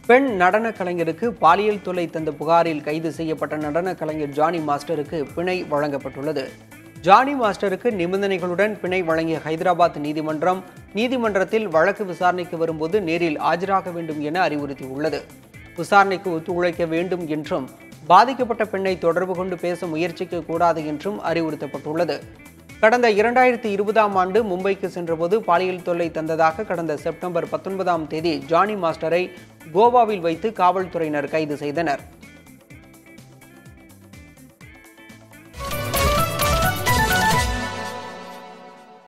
பெண் நடன கலைஞருக்கு பாலியல் தொல்லை தந்த புகாரில் கைது செய்யப்பட்ட நடன கலைஞர் ஜானி மாஸ்டருக்கு பிணை வழங்கப்பட்டுள்ளது ஜானி மாஸ்டருக்கு நிபந்தனைகளுடன் பிணை வழங்கிய ஹைதராபாத் நீதிமன்றம் நீதிமன்றத்தில் வழக்கு விசாரணைக்கு வரும்போது நேரில் ஆஜராக வேண்டும் என அறிவுறுத்தியுள்ளது விசாரணைக்கு ஒத்துழைக்க வேண்டும் என்றும் பாதிக்கப்பட்ட பெண்ணை தொடர்பு கொண்டு பேச முயற்சிக்க கூடாது என்றும் அறிவுறுத்தப்பட்டுள்ளது கடந்த இரண்டாயிரத்தி இருபதாம் ஆண்டு மும்பைக்கு சென்றபோது பாலியல் தொல்லை தந்ததாக கடந்த செப்டம்பர் பத்தொன்பதாம் தேதி ஜானி மாஸ்டரை கோவாவில் வைத்து காவல்துறையினர் கைது செய்தனர்